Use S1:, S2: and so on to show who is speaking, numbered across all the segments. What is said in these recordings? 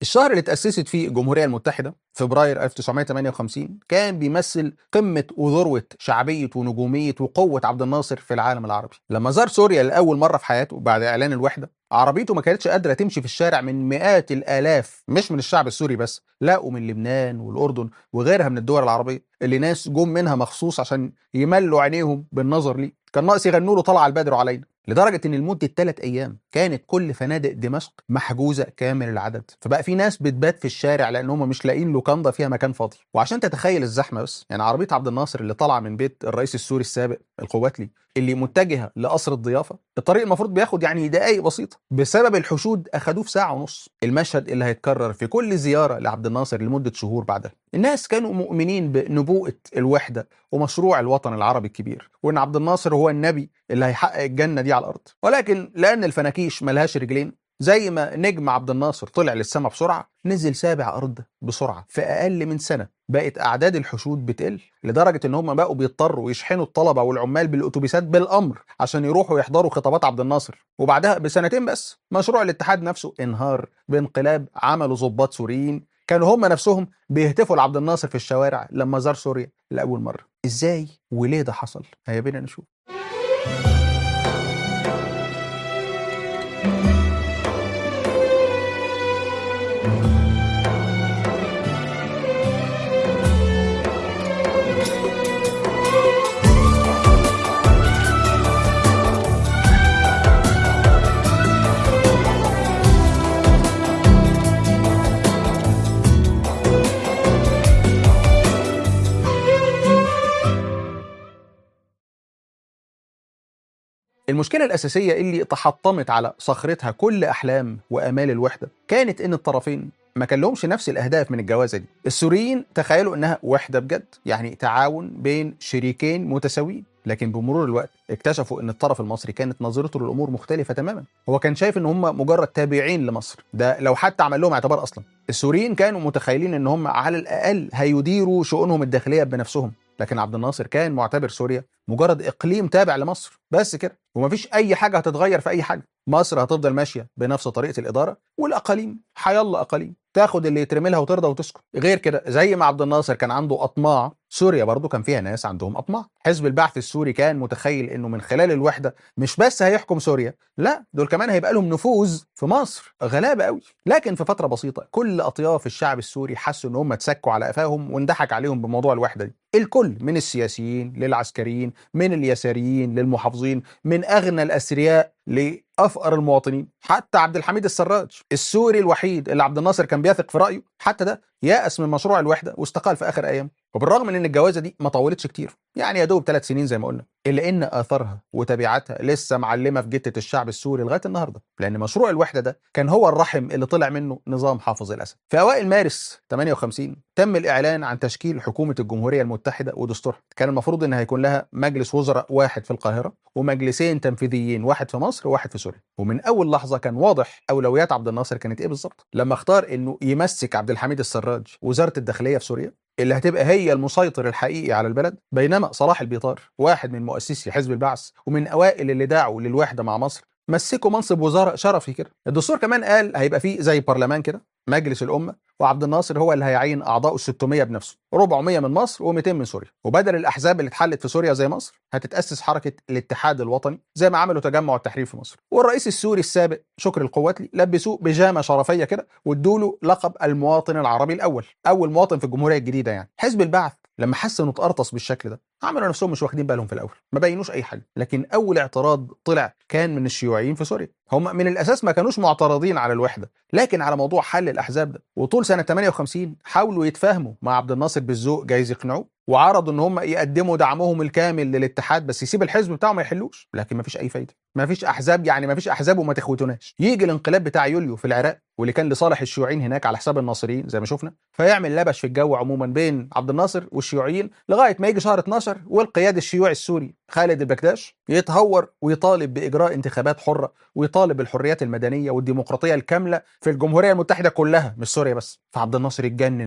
S1: الشهر اللي اتأسست فيه الجمهورية المتحدة فبراير 1958 كان بيمثل قمة وذروة شعبية ونجومية وقوة عبد الناصر في العالم العربي لما زار سوريا لأول مرة في حياته بعد إعلان الوحدة عربيته ما كانتش قادرة تمشي في الشارع من مئات الآلاف مش من الشعب السوري بس لا ومن لبنان والأردن وغيرها من الدول العربية اللي ناس جم منها مخصوص عشان يملوا عينيهم بالنظر ليه كان ناقص يغنوا له طلع البدر علينا لدرجة إن لمدة ثلاث أيام كانت كل فنادق دمشق محجوزة كامل العدد فبقى في ناس بتبات في الشارع لأن هم مش لاقيين لوكاندا فيها مكان فاضي وعشان تتخيل الزحمة بس يعني عربية عبد الناصر اللي طالعة من بيت الرئيس السوري السابق القواتلي اللي متجهة لقصر الضيافة الطريق المفروض بياخد يعني دقايق بسيطة بسبب الحشود أخدوه في ساعة ونص المشهد اللي هيتكرر في كل زيارة لعبد الناصر لمدة شهور بعدها الناس كانوا مؤمنين بنبوءة الوحدة ومشروع الوطن العربي الكبير وإن عبد الناصر هو النبي اللي هيحقق الجنة دي على الأرض ولكن لأن الفناكيش ملهاش رجلين زي ما نجم عبد الناصر طلع للسماء بسرعة نزل سابع أرض بسرعة في أقل من سنة بقت أعداد الحشود بتقل لدرجة إن هم بقوا بيضطروا يشحنوا الطلبة والعمال بالأتوبيسات بالأمر عشان يروحوا يحضروا خطابات عبد الناصر وبعدها بسنتين بس مشروع الاتحاد نفسه انهار بانقلاب عملوا ضباط سوريين كانوا هم نفسهم بيهتفوا لعبد الناصر في الشوارع لما زار سوريا لأول مرة إزاي وليه ده حصل هيا بينا نشوف المشكلة الأساسية اللي تحطمت على صخرتها كل أحلام وآمال الوحدة كانت إن الطرفين ما كان لهمش نفس الأهداف من الجوازة دي السوريين تخيلوا إنها وحدة بجد يعني تعاون بين شريكين متساويين لكن بمرور الوقت اكتشفوا ان الطرف المصري كانت نظرته للامور مختلفه تماما هو كان شايف ان هم مجرد تابعين لمصر ده لو حتى عمل لهم اعتبار اصلا السوريين كانوا متخيلين ان هم على الاقل هيديروا شؤونهم الداخليه بنفسهم لكن عبد الناصر كان معتبر سوريا مجرد اقليم تابع لمصر بس كده ومفيش اي حاجه هتتغير في اي حاجه مصر هتفضل ماشيه بنفس طريقه الاداره والاقاليم حيالله اقاليم تاخد اللي يترمي لها وترضى وتسكت غير كده زي ما عبد الناصر كان عنده اطماع سوريا برضو كان فيها ناس عندهم اطماع حزب البعث السوري كان متخيل انه من خلال الوحده مش بس هيحكم سوريا لا دول كمان هيبقى لهم نفوذ في مصر غلابه قوي لكن في فتره بسيطه كل اطياف الشعب السوري حسوا ان هم اتسكوا على قفاهم واندحك عليهم بموضوع الوحده دي الكل من السياسيين للعسكريين من اليساريين للمحافظين من اغنى الاثرياء لافقر المواطنين حتى عبد الحميد السراج السوري الوحيد اللي عبد الناصر كان بيثق في رايه حتى ده يأس من مشروع الوحده واستقال في اخر ايام وبالرغم من ان الجوازه دي ما طولتش كتير يعني يا دوب ثلاث سنين زي ما قلنا الا ان اثارها وتبعاتها لسه معلمه في جته الشعب السوري لغايه النهارده لان مشروع الوحده ده كان هو الرحم اللي طلع منه نظام حافظ الاسد في اوائل مارس 58 تم الاعلان عن تشكيل حكومه الجمهوريه المتحده ودستورها كان المفروض ان هيكون لها مجلس وزراء واحد في القاهره ومجلسين تنفيذيين واحد في مصر وواحد في سوريا ومن اول لحظه كان واضح اولويات عبد الناصر كانت ايه بالظبط لما اختار انه يمسك عبد الحميد السراج وزاره الداخليه في سوريا اللي هتبقى هي المسيطر الحقيقي على البلد بينما صلاح البيطار واحد من مؤسسي حزب البعث ومن اوائل اللي دعوا للوحده مع مصر مسكوا منصب وزاره شرفي كده الدستور كمان قال هيبقى فيه زي برلمان كده مجلس الامه وعبد الناصر هو اللي هيعين اعضاء ال 600 بنفسه 400 من مصر و200 من سوريا وبدل الاحزاب اللي اتحلت في سوريا زي مصر هتتاسس حركه الاتحاد الوطني زي ما عملوا تجمع التحرير في مصر والرئيس السوري السابق شكري القواتلي لبسوه بيجامه شرفيه كده وادوا له لقب المواطن العربي الاول اول مواطن في الجمهوريه الجديده يعني حزب البعث لما حس انه اتقرطص بالشكل ده عملوا نفسهم مش واخدين بالهم في الاول ما بينوش اي حاجه لكن اول اعتراض طلع كان من الشيوعيين في سوريا هم من الاساس ما كانوش معترضين على الوحده لكن على موضوع حل الاحزاب ده وطول سنه 58 حاولوا يتفاهموا مع عبد الناصر بالذوق جايز يقنعوه وعرضوا ان هم يقدموا دعمهم الكامل للاتحاد بس يسيب الحزب بتاعه ما يحلوش لكن ما فيش اي فايده ما فيش احزاب يعني ما فيش احزاب وما تخوتوناش يجي الانقلاب بتاع يوليو في العراق واللي كان لصالح الشيوعيين هناك على حساب الناصريين زي ما شفنا فيعمل لبش في الجو عموما بين عبد الناصر والشيوعيين لغايه ما يجي شهر 12 والقيادي الشيوعي السوري خالد البكداش يتهور ويطالب باجراء انتخابات حره ويطالب بالحريات المدنيه والديمقراطيه الكامله في الجمهوريه المتحده كلها مش سوريا بس فعبد الناصر اتجنن عليه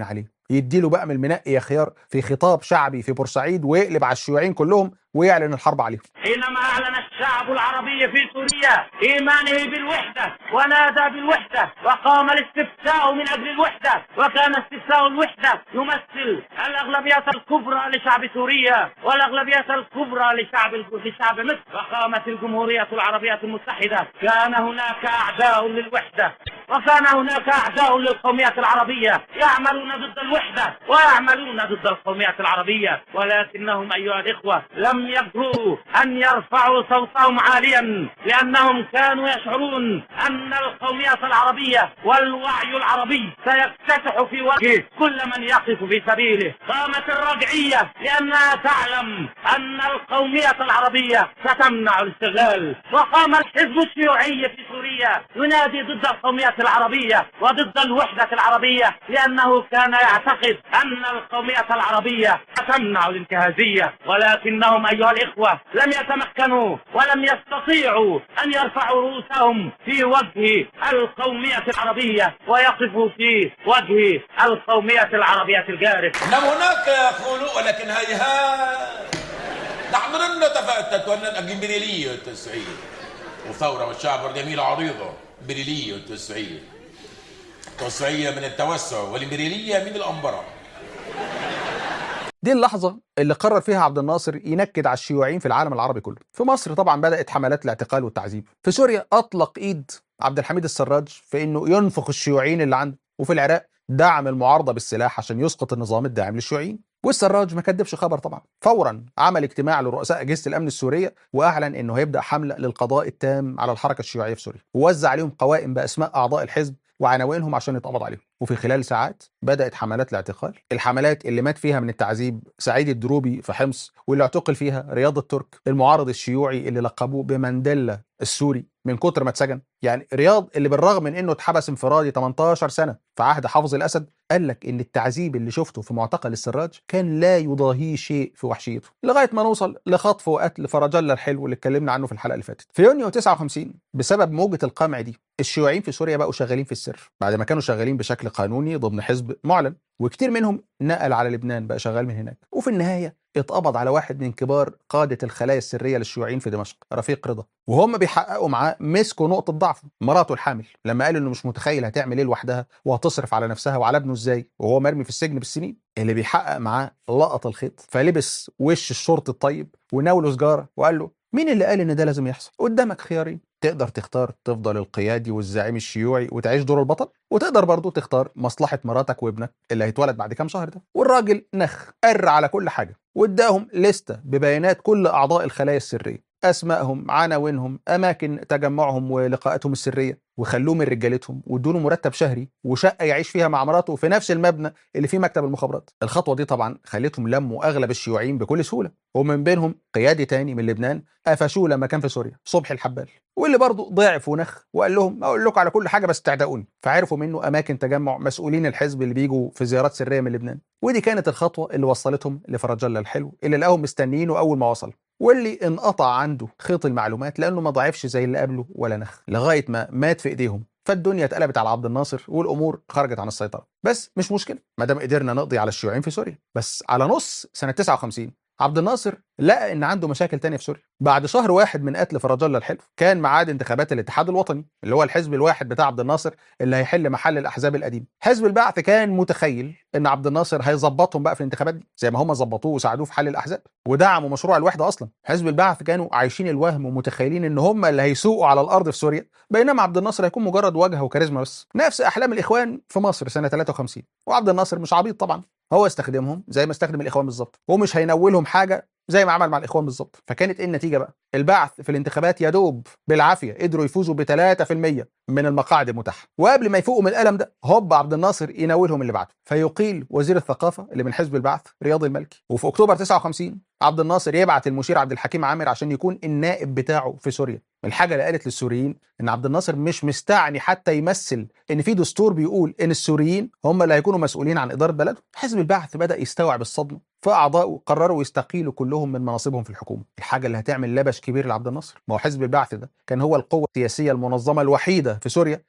S1: يديله بقى من المنقي يا خيار في خطاب شعبي في بورسعيد ويقلب على الشيوعيين كلهم ويعلن الحرب عليهم
S2: حينما أعلن الشعب العربي في سوريا إيمانه بالوحدة ونادى بالوحدة وقام الاستفتاء من أجل الوحدة وكان استفتاء الوحدة يمثل الأغلبية الكبرى لشعب سوريا والأغلبية الكبرى لشعب لشعب مصر وقامت الجمهورية العربية المتحدة كان هناك أعداء للوحدة وكان هناك أعداء للقومية العربية يعملون ضد الوحدة ويعملون ضد القومية العربية ولكنهم أيها الإخوة لم يجرؤوا أن يرفعوا صوتهم عاليا لأنهم كانوا يشعرون أن القومية العربية والوعي العربي سيكتسح في وجه كل من يقف في سبيله قامت الرجعية لأنها تعلم أن القومية العربية ستمنع الاستغلال وقام الحزب الشيوعي في سوريا ينادي ضد القومية العربية وضد الوحدة العربية لأنه كان يعتقد أن القومية العربية ستمنع الانتهازية ولكنهم أيها الإخوة لم يتمكنوا ولم يستطيعوا أن يرفعوا رؤوسهم في وجه القومية العربية ويقفوا في وجه القومية العربية الجارف
S3: إنما هناك يقولون ولكن هيهات نحن لن نتفتت ولن الإمبريالية التسعير وثورة والشعب الجميلة عريضة إمبريالية التسعير التوسعية من التوسع والإمبريالية من الأنبرة
S1: دي اللحظة اللي قرر فيها عبد الناصر ينكد على الشيوعيين في العالم العربي كله. في مصر طبعا بدأت حملات الاعتقال والتعذيب. في سوريا أطلق إيد عبد الحميد السراج في إنه ينفخ الشيوعيين اللي عنده. وفي العراق دعم المعارضة بالسلاح عشان يسقط النظام الداعم للشيوعيين. والسراج ما كدبش خبر طبعا فورا عمل اجتماع لرؤساء اجهزه الامن السوريه واعلن انه هيبدا حمله للقضاء التام على الحركه الشيوعيه في سوريا ووزع عليهم قوائم باسماء اعضاء الحزب وعناوينهم عشان يتقبض عليهم وفي خلال ساعات بدات حملات الاعتقال الحملات اللي مات فيها من التعذيب سعيد الدروبي في حمص واللي اعتقل فيها رياض الترك المعارض الشيوعي اللي لقبوه بمانديلا السوري من كتر ما اتسجن يعني رياض اللي بالرغم من انه اتحبس انفرادي 18 سنه في عهد حافظ الاسد قال لك ان التعذيب اللي شفته في معتقل السراج كان لا يضاهيه شيء في وحشيته لغايه ما نوصل لخطف وقتل فرج الله الحلو اللي اتكلمنا عنه في الحلقه اللي فاتت في يونيو 59 بسبب موجه القمع دي الشيوعيين في سوريا بقوا شغالين في السر بعد ما كانوا شغالين بشكل قانوني ضمن حزب معلن وكتير منهم نقل على لبنان بقى شغال من هناك وفي النهايه اتقبض على واحد من كبار قادة الخلايا السرية للشيوعيين في دمشق رفيق رضا وهم بيحققوا معاه مسكوا نقطة ضعفه مراته الحامل لما قال انه مش متخيل هتعمل ايه لوحدها وهتصرف على نفسها وعلى ابنه ازاي وهو مرمي في السجن بالسنين اللي بيحقق معاه لقط الخيط فلبس وش الشرطي الطيب وناوله سجارة وقال له مين اللي قال ان ده لازم يحصل قدامك خيارين تقدر تختار تفضل القيادي والزعيم الشيوعي وتعيش دور البطل وتقدر برضه تختار مصلحة مراتك وابنك اللي هيتولد بعد كام شهر ده والراجل نخ قر على كل حاجة واداهم لستة ببيانات كل أعضاء الخلايا السرية أسمائهم عناوينهم أماكن تجمعهم ولقاءاتهم السرية وخلوه من رجالتهم وادوا مرتب شهري وشقه يعيش فيها مع مراته في نفس المبنى اللي فيه مكتب المخابرات الخطوه دي طبعا خلتهم لموا اغلب الشيوعيين بكل سهوله ومن بينهم قيادي تاني من لبنان قفشوه لما كان في سوريا صبحي الحبال واللي برضه ضعف ونخ وقال لهم اقول لكم على كل حاجه بس تعدقوني فعرفوا منه اماكن تجمع مسؤولين الحزب اللي بيجوا في زيارات سريه من لبنان ودي كانت الخطوه اللي وصلتهم لفرج الله الحلو اللي لقاهم مستنيينه اول ما وصل واللي انقطع عنده خيط المعلومات لانه ما ضعفش زي اللي قبله ولا نخ لغايه ما مات في ايديهم فالدنيا اتقلبت على عبد الناصر والامور خرجت عن السيطره بس مش مشكله ما دام قدرنا نقضي على الشيوعيين في سوريا بس على نص سنه 59 عبد الناصر لقى ان عنده مشاكل تانية في سوريا بعد شهر واحد من قتل فرج الله الحلو كان ميعاد انتخابات الاتحاد الوطني اللي هو الحزب الواحد بتاع عبد الناصر اللي هيحل محل الاحزاب القديمه حزب البعث كان متخيل ان عبد الناصر هيظبطهم بقى في الانتخابات دي زي ما هم ظبطوه وساعدوه في حل الاحزاب ودعموا مشروع الوحده اصلا حزب البعث كانوا عايشين الوهم ومتخيلين ان هم اللي هيسوقوا على الارض في سوريا بينما عبد الناصر هيكون مجرد واجهه وكاريزما بس نفس احلام الاخوان في مصر سنه 53 وعبد الناصر مش عبيط طبعا هو استخدمهم زي ما استخدم الاخوان بالظبط ومش هينولهم حاجه زي ما عمل مع الاخوان بالظبط فكانت ايه النتيجه بقى البعث في الانتخابات يا دوب بالعافيه قدروا يفوزوا ب 3% من المقاعد المتاحه وقبل ما يفوقوا من الالم ده هوب عبد الناصر يناولهم اللي بعده فيقيل وزير الثقافه اللي من حزب البعث رياض المالكي وفي اكتوبر 59 عبد الناصر يبعت المشير عبد الحكيم عامر عشان يكون النائب بتاعه في سوريا الحاجه اللي قالت للسوريين ان عبد الناصر مش مستعني حتى يمثل ان في دستور بيقول ان السوريين هم اللي هيكونوا مسؤولين عن اداره بلدهم حزب البعث بدا يستوعب الصدمه فاعضائه قرروا يستقيلوا كلهم من مناصبهم في الحكومه الحاجه اللي هتعمل لبش كبير لعبد الناصر ما هو حزب البعث ده كان هو القوه السياسيه المنظمه الوحيده في سوريا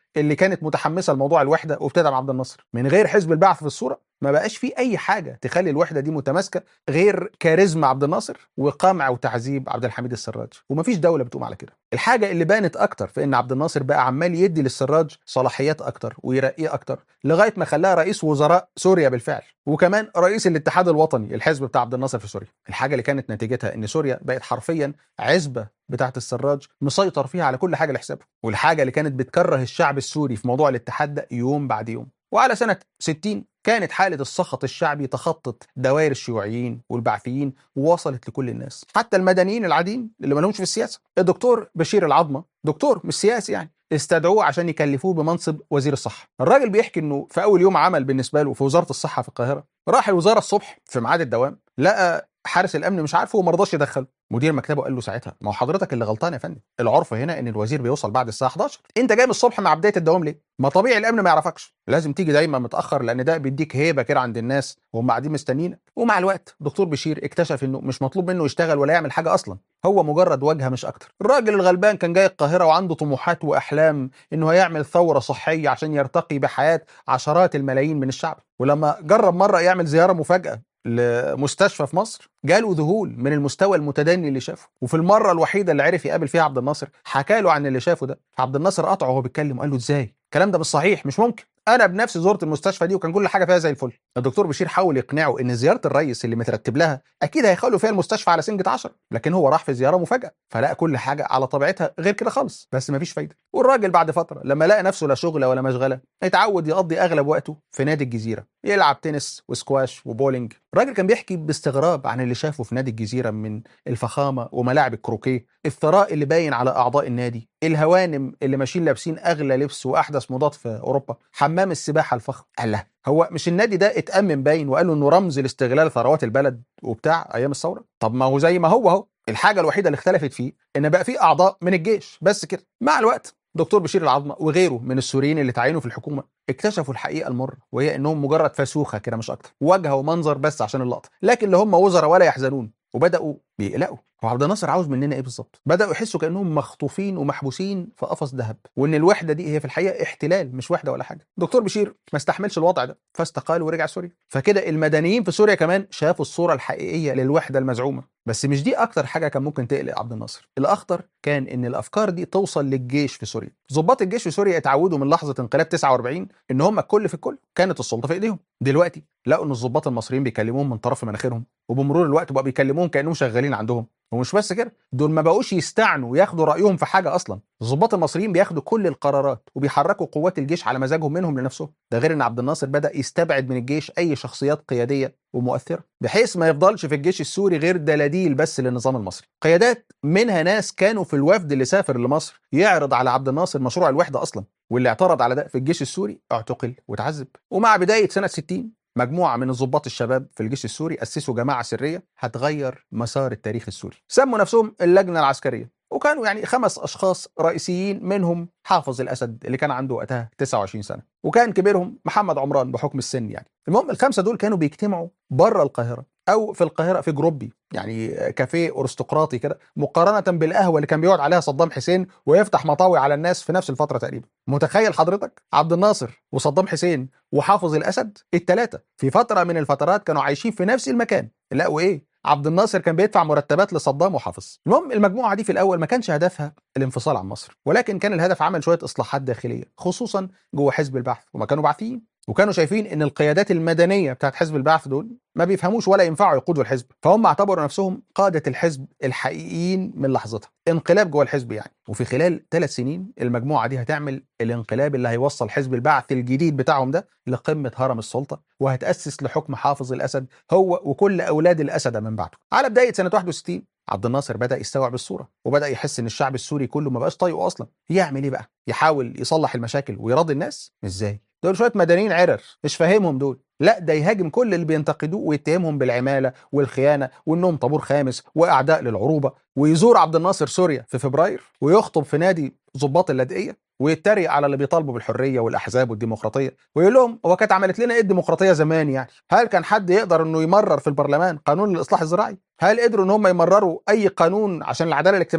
S1: اللي كانت متحمسه لموضوع الوحده وبتدعم عبد الناصر من غير حزب البعث في الصوره ما بقاش في اي حاجه تخلي الوحده دي متماسكه غير كاريزما عبد الناصر وقمع وتعذيب عبد الحميد السراج ومفيش دوله بتقوم على كده الحاجه اللي بانت اكتر في ان عبد الناصر بقى عمال يدي للسراج صلاحيات اكتر ويرقيه اكتر لغايه ما خلاه رئيس وزراء سوريا بالفعل وكمان رئيس الاتحاد الوطني الحزب بتاع عبد الناصر في سوريا الحاجه اللي كانت نتيجتها ان سوريا بقت حرفيا عزبه بتاعت السراج مسيطر فيها على كل حاجه لحسابه والحاجه اللي كانت بتكره الشعب السوري في موضوع الاتحاد ده يوم بعد يوم وعلى سنة 60 كانت حالة السخط الشعبي تخطت دوائر الشيوعيين والبعثيين ووصلت لكل الناس حتى المدنيين العاديين اللي ما لهمش في السياسة الدكتور بشير العظمة دكتور مش سياسي يعني استدعوه عشان يكلفوه بمنصب وزير الصحة الراجل بيحكي انه في اول يوم عمل بالنسبة له في وزارة الصحة في القاهرة راح الوزارة الصبح في ميعاد الدوام لقى حارس الامن مش عارفه وما رضاش يدخله مدير مكتبه قال له ساعتها ما هو حضرتك اللي غلطان يا فندم العرف هنا ان الوزير بيوصل بعد الساعه 11 انت جاي من الصبح مع بدايه الدوام ليه ما طبيعي الامن ما يعرفكش لازم تيجي دايما متاخر لان ده بيديك هيبه كده عند الناس وهم قاعدين مستنيين ومع الوقت دكتور بشير اكتشف انه مش مطلوب منه يشتغل ولا يعمل حاجه اصلا هو مجرد واجهه مش اكتر الراجل الغلبان كان جاي القاهره وعنده طموحات واحلام انه هيعمل ثوره صحيه عشان يرتقي بحياه عشرات الملايين من الشعب ولما جرب مره يعمل زياره مفاجاه لمستشفى في مصر جاله ذهول من المستوى المتدني اللي شافه وفي المره الوحيده اللي عرف يقابل فيها عبد الناصر حكى له عن اللي شافه ده عبد الناصر قطعه وهو بيتكلم وقال له ازاي الكلام ده مش صحيح مش ممكن انا بنفسي زرت المستشفى دي وكان كل حاجه فيها زي الفل الدكتور بشير حاول يقنعه ان زياره الرئيس اللي مترتب لها اكيد هيخلوا فيها المستشفى على سنجة 10 لكن هو راح في زياره مفاجاه فلقى كل حاجه على طبيعتها غير كده خالص بس مفيش فايده والراجل بعد فتره لما لقى نفسه لا شغله ولا مشغله اتعود يقضي اغلب وقته في نادي الجزيره يلعب تنس وسكواش وبولينج الراجل كان بيحكي باستغراب عن اللي شافه في نادي الجزيره من الفخامه وملاعب الكروكيه الثراء اللي باين على اعضاء النادي الهوانم اللي ماشيين لابسين اغلى لبس واحدث موضات في اوروبا حمام السباحه الفخم قال له هو مش النادي ده اتأمن باين وقالوا انه رمز لاستغلال ثروات البلد وبتاع ايام الثوره طب ما هو زي ما هو اهو الحاجه الوحيده اللي اختلفت فيه ان بقى فيه اعضاء من الجيش بس كده مع الوقت دكتور بشير العظمه وغيره من السوريين اللي تعينوا في الحكومه اكتشفوا الحقيقه المره وهي انهم مجرد فسوخه كده مش اكتر واجهه ومنظر بس عشان اللقطه لكن لا هم وزراء ولا يحزنون وبداوا بيقلقوا هو عبد الناصر عاوز مننا ايه بالظبط بداوا يحسوا كانهم مخطوفين ومحبوسين في قفص ذهب وان الوحده دي هي في الحقيقه احتلال مش وحده ولا حاجه دكتور بشير ما استحملش الوضع ده فاستقال ورجع سوريا فكده المدنيين في سوريا كمان شافوا الصوره الحقيقيه للوحده المزعومه بس مش دي اكتر حاجه كان ممكن تقلق عبد الناصر الاخطر كان ان الافكار دي توصل للجيش في سوريا ضباط الجيش في سوريا اتعودوا من لحظه انقلاب 49 ان هم الكل في الكل كانت السلطه في ايديهم دلوقتي لقوا ان الضباط المصريين بيكلموهم من طرف مناخيرهم وبمرور الوقت بقى بيكلموهم كانهم شغالين عندهم ومش بس كده دول ما بقوش يستعنوا وياخدوا رايهم في حاجه اصلا الضباط المصريين بياخدوا كل القرارات وبيحركوا قوات الجيش على مزاجهم منهم لنفسهم ده غير ان عبد الناصر بدا يستبعد من الجيش اي شخصيات قياديه ومؤثره بحيث ما يفضلش في الجيش السوري غير دلاديل بس للنظام المصري قيادات منها ناس كانوا في الوفد اللي سافر لمصر يعرض على عبد الناصر مشروع الوحده اصلا واللي اعترض على ده في الجيش السوري اعتقل وتعذب ومع بدايه سنه 60 مجموعة من الضباط الشباب في الجيش السوري أسسوا جماعة سرية هتغير مسار التاريخ السوري سموا نفسهم اللجنة العسكرية وكانوا يعني خمس أشخاص رئيسيين منهم حافظ الأسد اللي كان عنده وقتها 29 سنة وكان كبيرهم محمد عمران بحكم السن يعني المهم الخمسة دول كانوا بيجتمعوا بره القاهرة أو في القاهرة في جروبي يعني كافيه أرستقراطي كده مقارنة بالقهوة اللي كان بيقعد عليها صدام حسين ويفتح مطاوي على الناس في نفس الفترة تقريبا متخيل حضرتك عبد الناصر وصدام حسين وحافظ الأسد الثلاثة في فترة من الفترات كانوا عايشين في نفس المكان لقوا إيه عبد الناصر كان بيدفع مرتبات لصدام وحافظ المهم المجموعه دي في الاول ما كانش هدفها الانفصال عن مصر ولكن كان الهدف عمل شويه اصلاحات داخليه خصوصا جوه حزب البعث وما كانوا بعثيين وكانوا شايفين ان القيادات المدنيه بتاعت حزب البعث دول ما بيفهموش ولا ينفعوا يقودوا الحزب فهم اعتبروا نفسهم قاده الحزب الحقيقيين من لحظتها انقلاب جوه الحزب يعني وفي خلال ثلاث سنين المجموعه دي هتعمل الانقلاب اللي هيوصل حزب البعث الجديد بتاعهم ده لقمه هرم السلطه وهتاسس لحكم حافظ الاسد هو وكل اولاد الاسد من بعده على بدايه سنه 61 عبد الناصر بدا يستوعب الصوره وبدا يحس ان الشعب السوري كله ما بقاش طايقه اصلا يعمل ايه بقى يحاول يصلح المشاكل ويراضي الناس ازاي دول شويه مدنيين عرر مش فاهمهم دول لا ده يهاجم كل اللي بينتقدوه ويتهمهم بالعماله والخيانه وانهم طابور خامس واعداء للعروبه ويزور عبد الناصر سوريا في فبراير ويخطب في نادي ضباط اللاذقيه ويتريق على اللي بيطالبوا بالحريه والاحزاب والديمقراطيه ويقول لهم هو كانت عملت لنا ايه الديمقراطيه زمان يعني هل كان حد يقدر انه يمرر في البرلمان قانون الاصلاح الزراعي هل قدروا ان هم يمرروا اي قانون عشان العداله الاجتماعيه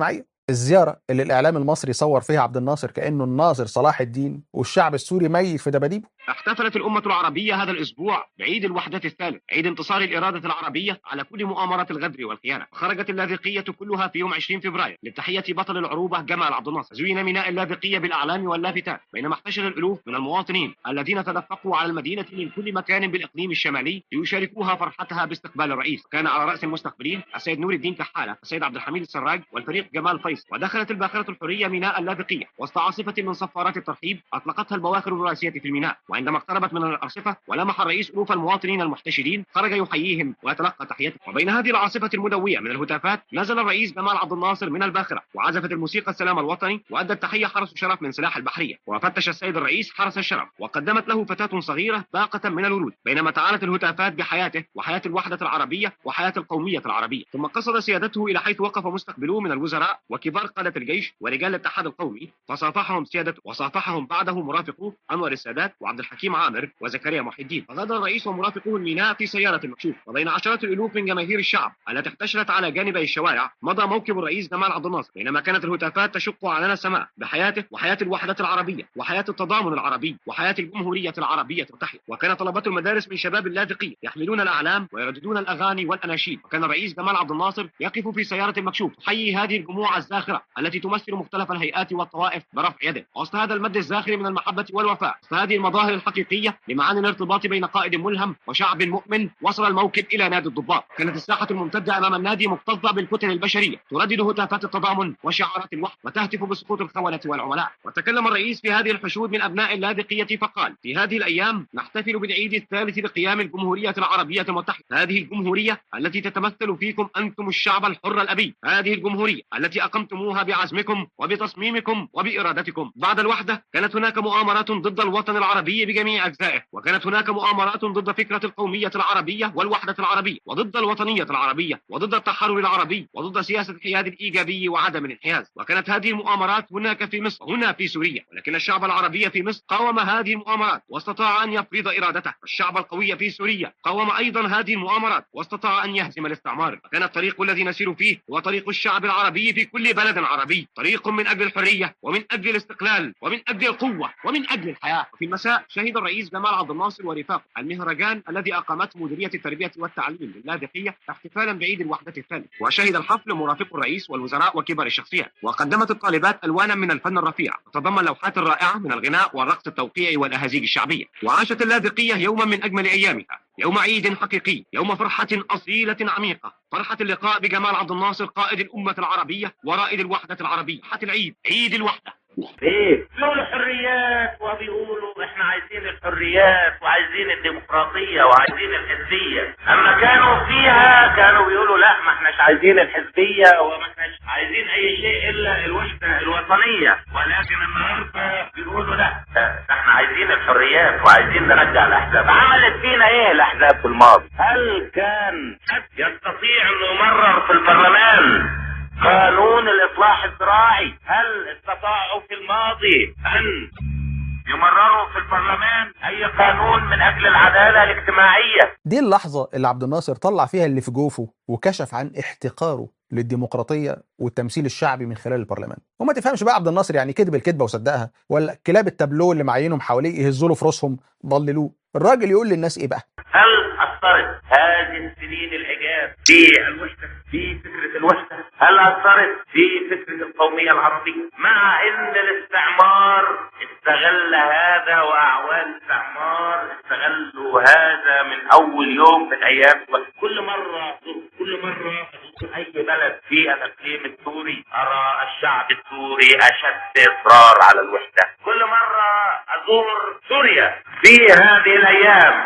S1: الزياره اللي الاعلام المصري صور فيها عبد الناصر كانه الناصر صلاح الدين والشعب السوري ميت في دباديبه
S4: احتفلت الأمة العربية هذا الأسبوع بعيد الوحدة الثالث عيد انتصار الإرادة العربية على كل مؤامرات الغدر والخيانة خرجت اللاذقية كلها في يوم 20 فبراير لتحية بطل العروبة جمال عبد الناصر زين ميناء اللاذقية بالأعلام واللافتات بينما احتشد الألوف من المواطنين الذين تدفقوا على المدينة من كل مكان بالإقليم الشمالي ليشاركوها فرحتها باستقبال الرئيس كان على رأس المستقبلين السيد نور الدين كحالة السيد عبد الحميد السراج والفريق جمال فيصل ودخلت الباخرة الحرية ميناء اللاذقية وسط عاصفة من صفارات الترحيب أطلقتها البواخر الرئاسية في الميناء وعندما اقتربت من الأرصفة ولمح الرئيس ألوف المواطنين المحتشدين خرج يحييهم ويتلقى تحيتهم وبين هذه العاصفة المدوية من الهتافات نزل الرئيس جمال عبد الناصر من الباخرة وعزفت الموسيقى السلام الوطني وأدى التحية حرس شرف من سلاح البحرية وفتش السيد الرئيس حرس الشرف وقدمت له فتاة صغيرة باقة من الورود بينما تعالت الهتافات بحياته وحياة الوحدة العربية وحياة القومية العربية ثم قصد سيادته إلى حيث وقف مستقبلوه من الوزراء وكبار قادة الجيش ورجال الاتحاد القومي فصافحهم سيادته وصافحهم بعده مرافقوه أنور السادات وعبد الحكيم عامر وزكريا محي الدين فغادر الرئيس ومرافقوه الميناء في سيارة مكشوف وبين عشرات الألوف من جماهير الشعب التي احتشرت على جانبي الشوارع مضى موكب الرئيس جمال عبد الناصر بينما كانت الهتافات تشق على السماء بحياته وحياة الوحدة العربية وحياة التضامن العربي وحياة الجمهورية العربية المتحدة وكان طلبة المدارس من شباب اللاذقية يحملون الأعلام ويرددون الأغاني والأناشيد وكان الرئيس جمال عبد الناصر يقف في سيارة مكشوف يحيي هذه الجموع الزاخرة التي تمثل مختلف الهيئات والطوائف برفع يده وسط هذا المد الزاخر من المحبة والوفاء وسط هذه المظاهر الحقيقية لمعاني الارتباط بين قائد ملهم وشعب مؤمن وصل الموكب إلى نادي الضباط كانت الساحة الممتدة أمام النادي مكتظة بالكتل البشرية تردد هتافات التضامن وشعارات الوحدة وتهتف بسقوط الخونة والعملاء وتكلم الرئيس في هذه الحشود من أبناء اللاذقية فقال في هذه الأيام نحتفل بالعيد الثالث لقيام الجمهورية العربية المتحدة هذه الجمهورية التي تتمثل فيكم أنتم الشعب الحر الأبي هذه الجمهورية التي أقمتموها بعزمكم وبتصميمكم وبإرادتكم بعد الوحدة كانت هناك مؤامرات ضد الوطن العربي بجميع أجزائه وكانت هناك مؤامرات ضد فكرة القومية العربية والوحدة العربية وضد الوطنية العربية وضد التحرر العربي وضد سياسة الحياد الإيجابي وعدم الانحياز وكانت هذه المؤامرات هناك في مصر هنا في سوريا ولكن الشعب العربي في مصر قاوم هذه المؤامرات واستطاع أن يفرض إرادته الشعب القوي في سوريا قاوم أيضا هذه المؤامرات واستطاع أن يهزم الاستعمار وكان الطريق الذي نسير فيه هو طريق الشعب العربي في كل بلد عربي طريق من أجل الحرية ومن أجل الاستقلال ومن أجل القوة ومن أجل الحياة وفي المساء شهد الرئيس جمال عبد الناصر ورفاقه المهرجان الذي أقامته مديرية التربية والتعليم للاذقية احتفالا بعيد الوحدة الثالث وشهد الحفل مرافق الرئيس والوزراء وكبار الشخصيات وقدمت الطالبات ألوانا من الفن الرفيع تتضمن لوحات رائعة من الغناء والرقص التوقيعي والأهازيج الشعبية وعاشت اللاذقية يوما من أجمل أيامها يوم عيد حقيقي يوم فرحة أصيلة عميقة فرحة اللقاء بجمال عبد الناصر قائد الأمة العربية ورائد الوحدة العربية فرحة العيد عيد الوحدة
S2: ايه بيقولوا حريات وبيقولوا احنا عايزين الحريات وعايزين الديمقراطية وعايزين الحزبية اما كانوا فيها كانوا بيقولوا لا ما احناش عايزين الحزبية وما احناش عايزين اي شيء الا الوحدة الوطنية ولكن النهارده بيقولوا لا ده احنا عايزين الحريات وعايزين نرجع الاحزاب عملت فينا ايه الاحزاب في الماضي هل كان حد يستطيع انه يمرر في البرلمان قانون الاصلاح الزراعي هل استطاعوا في الماضي ان يمرروا في البرلمان اي قانون من اجل العداله الاجتماعيه
S1: دي اللحظة اللي عبد الناصر طلع فيها اللي في جوفه وكشف عن احتقاره للديمقراطية والتمثيل الشعبي من خلال البرلمان وما تفهمش بقى عبد الناصر يعني كذب الكذبة وصدقها ولا كلاب التابلو اللي معينهم حواليه يهزوا له في راسهم ضللوه الراجل يقول للناس ايه بقى
S2: هل اثرت هذه السنين الحجاب في الوحده في فكره الوحده هل اثرت في فكره القوميه العربيه مع ان الاستعمار استغل هذا واعوان الاستعمار استغلوا هذا من اول يوم من ايام كل مره كل مره أزور اي بلد في الاقليم السوري ارى الشعب السوري اشد اصرار على الوحده كل مره ازور سوريا في هذه الايام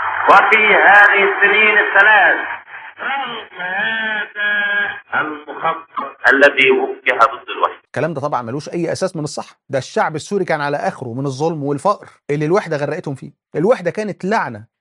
S2: وفي هذه السنين الثلاث رغم هذا المخطط الذي وجه ضد الوحده
S1: الكلام ده طبعا ملوش اي اساس من الصحه ده الشعب السوري كان على اخره من الظلم والفقر اللي الوحده غرقتهم فيه الوحده كانت لعنه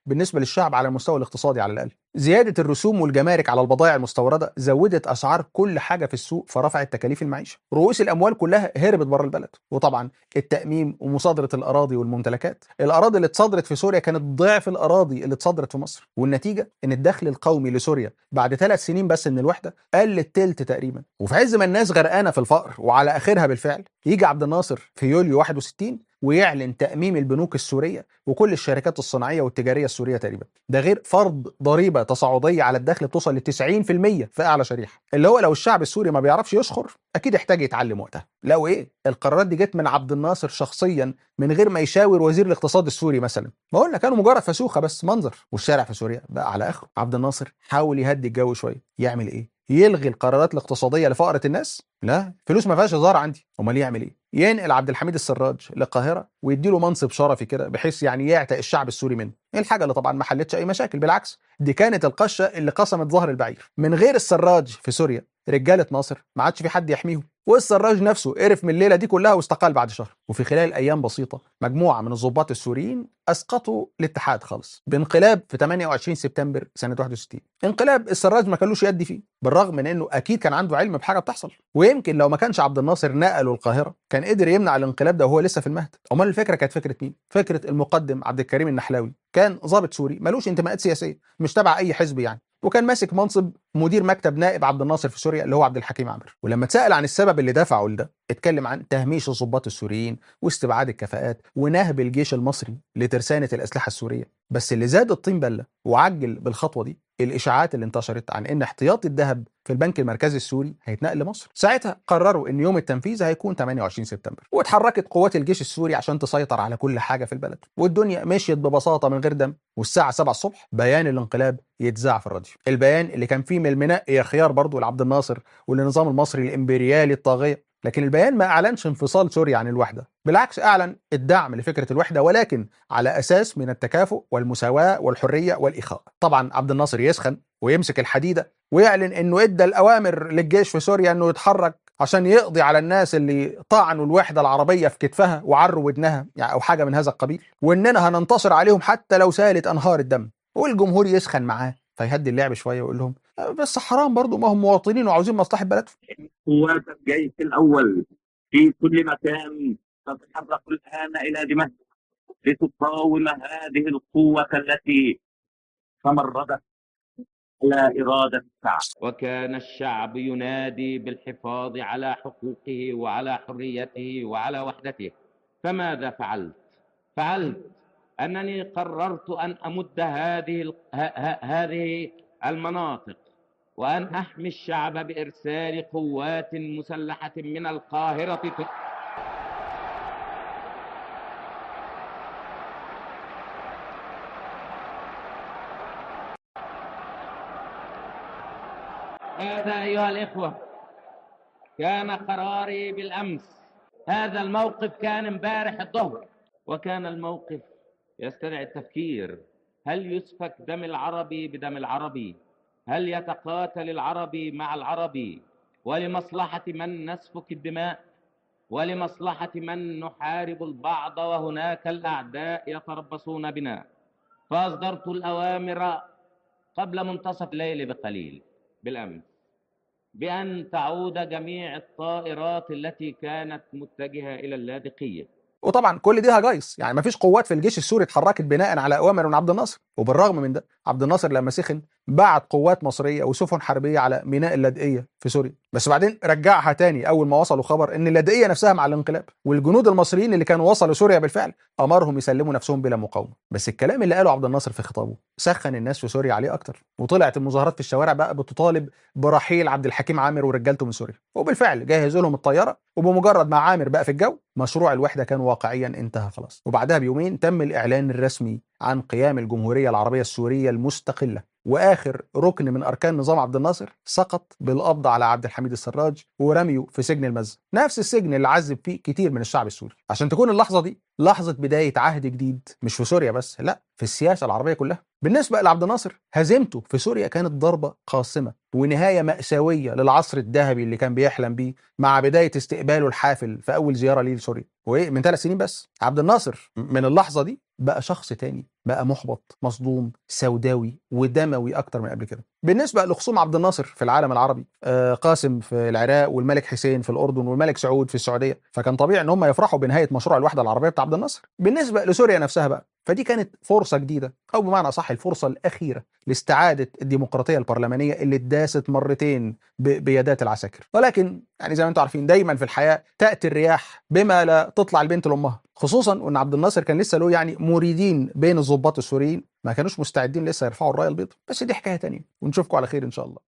S1: بالنسبه للشعب على المستوى الاقتصادي على الاقل زياده الرسوم والجمارك على البضائع المستورده زودت اسعار كل حاجه في السوق فرفعت تكاليف المعيشه رؤوس الاموال كلها هربت بره البلد وطبعا التاميم ومصادره الاراضي والممتلكات الاراضي اللي اتصدرت في سوريا كانت ضعف الاراضي اللي اتصدرت في مصر والنتيجه ان الدخل القومي لسوريا بعد ثلاث سنين بس من الوحده قل التلت تقريبا وفي عز ما الناس غرقانه في الفقر وعلى اخرها بالفعل يجي عبد الناصر في يوليو 61 ويعلن تأميم البنوك السورية وكل الشركات الصناعية والتجارية السورية تقريبا ده غير فرض ضريبة تصاعدية على الدخل بتوصل ل 90% في أعلى شريحة اللي هو لو الشعب السوري ما بيعرفش يشخر أكيد احتاج يتعلم وقتها لا وإيه القرارات دي جت من عبد الناصر شخصيا من غير ما يشاور وزير الاقتصاد السوري مثلا ما قلنا كانوا مجرد فسوخة بس منظر والشارع في سوريا بقى على آخره عبد الناصر حاول يهدي الجو شوية يعمل إيه يلغي القرارات الاقتصاديه لفقره الناس؟ لا فلوس ما فيهاش هزار عندي، امال يعمل ايه؟ ينقل عبد الحميد السراج للقاهره ويديله منصب شرفي كده بحيث يعني يعتق الشعب السوري منه، الحاجه اللي طبعا ما حلتش اي مشاكل بالعكس دي كانت القشه اللي قسمت ظهر البعير، من غير السراج في سوريا رجاله ناصر ما عادش في حد يحميهم، والسراج نفسه قرف من الليله دي كلها واستقال بعد شهر، وفي خلال ايام بسيطه مجموعه من الضباط السوريين اسقطوا الاتحاد خالص بانقلاب في 28 سبتمبر سنه 61 انقلاب السراج ما كانلوش يد فيه بالرغم من انه اكيد كان عنده علم بحاجه بتحصل ويمكن لو ما كانش عبد الناصر نقله القاهره كان قدر يمنع الانقلاب ده وهو لسه في المهد امال الفكره كانت فكره مين فكره المقدم عبد الكريم النحلاوي كان ضابط سوري ملوش انتماءات سياسيه مش تبع اي حزب يعني وكان ماسك منصب مدير مكتب نائب عبد الناصر في سوريا اللي هو عبد الحكيم عامر ولما اتسال عن السبب اللي دفعه لده اتكلم عن تهميش الضباط السوريين واستبعاد الكفاءات ونهب الجيش المصري لترسانه الاسلحه السوريه بس اللي زاد الطين بله وعجل بالخطوه دي الاشاعات اللي انتشرت عن ان احتياطي الذهب في البنك المركزي السوري هيتنقل لمصر ساعتها قرروا ان يوم التنفيذ هيكون 28 سبتمبر واتحركت قوات الجيش السوري عشان تسيطر على كل حاجه في البلد والدنيا مشيت ببساطه من غير دم والساعه 7 الصبح بيان الانقلاب يتذاع في الراديو البيان اللي كان فيه من المنقي خيار برضه لعبد الناصر وللنظام المصري الامبريالي الطاغيه لكن البيان ما اعلنش انفصال سوريا عن الوحده بالعكس اعلن الدعم لفكره الوحده ولكن على اساس من التكافؤ والمساواه والحريه والاخاء طبعا عبد الناصر يسخن ويمسك الحديده ويعلن انه ادى الاوامر للجيش في سوريا انه يتحرك عشان يقضي على الناس اللي طعنوا الوحده العربيه في كتفها وعروا ودنها يعني او حاجه من هذا القبيل واننا هننتصر عليهم حتى لو سالت انهار الدم والجمهور يسخن معاه فيهدي اللعب شويه ويقول لهم بس حرام برضو ما هم مواطنين وعاوزين مصلحه بلدهم
S5: قوات الجيش الأول في كل مكان تتحرك الآن إلى دمشق لتقاوم هذه القوة التي تمردت على إرادة الشعب
S6: وكان الشعب ينادي بالحفاظ على حقوقه وعلى حريته وعلى وحدته فماذا فعلت فعلت انني قررت ان امد هذه ال- ه- ه- هذه المناطق وان احمي الشعب بارسال قوات مسلحه من القاهره ت- هذا ايها الاخوه كان قراري بالامس هذا الموقف كان امبارح الظهر وكان الموقف يستدعي التفكير هل يسفك دم العربي بدم العربي هل يتقاتل العربي مع العربي ولمصلحه من نسفك الدماء ولمصلحه من نحارب البعض وهناك الاعداء يتربصون بنا فاصدرت الاوامر قبل منتصف الليل بقليل بالامس بأن تعود جميع الطائرات التي كانت متجهة إلى اللاذقية
S1: وطبعا كل دي هجايص يعني مفيش قوات في الجيش السوري اتحركت بناء على اوامر من عبد الناصر وبالرغم من ده عبد الناصر لما سخن بعت قوات مصريه وسفن حربيه على ميناء اللاذقيه في سوريا بس بعدين رجعها تاني اول ما وصلوا خبر ان اللاذقيه نفسها مع الانقلاب والجنود المصريين اللي كانوا وصلوا سوريا بالفعل امرهم يسلموا نفسهم بلا مقاومه بس الكلام اللي قاله عبد الناصر في خطابه سخن الناس في سوريا عليه اكتر وطلعت المظاهرات في الشوارع بقى بتطالب برحيل عبد الحكيم عامر ورجالته من سوريا وبالفعل جهزوا لهم الطياره وبمجرد ما عامر بقى في الجو مشروع الوحده كان واقعيا انتهى خلاص وبعدها بيومين تم الاعلان الرسمي عن قيام الجمهوريه العربيه السوريه المستقله واخر ركن من اركان نظام عبد الناصر سقط بالقبض على عبد الحميد السراج ورميه في سجن المز نفس السجن اللي عذب فيه كتير من الشعب السوري عشان تكون اللحظه دي لحظه بدايه عهد جديد مش في سوريا بس لا في السياسه العربيه كلها بالنسبه لعبد الناصر هزيمته في سوريا كانت ضربه قاصمه ونهايه ماساويه للعصر الذهبي اللي كان بيحلم بيه مع بدايه استقباله الحافل في اول زياره ليه لسوريا وايه من ثلاث سنين بس عبد الناصر من اللحظه دي بقى شخص تاني بقى محبط مصدوم سوداوي ودموي اكتر من قبل كده بالنسبه لخصوم عبد الناصر في العالم العربي آه، قاسم في العراق والملك حسين في الاردن والملك سعود في السعوديه فكان طبيعي ان هم يفرحوا بنهايه مشروع الوحده العربيه بتاع عبد الناصر بالنسبه لسوريا نفسها بقى فدي كانت فرصه جديده او بمعنى اصح الفرصه الاخيره لاستعاده الديمقراطيه البرلمانيه اللي اتداست مرتين ب- بيدات العساكر ولكن يعني زي ما انتم عارفين دايما في الحياه تاتي الرياح بما لا تطلع البنت لامها خصوصا ان عبد الناصر كان لسه له يعني مريدين بين الضباط السوريين ما كانوش مستعدين لسه يرفعوا الرايه البيضاء بس دي حكايه تانية ونشوفكم على خير ان شاء الله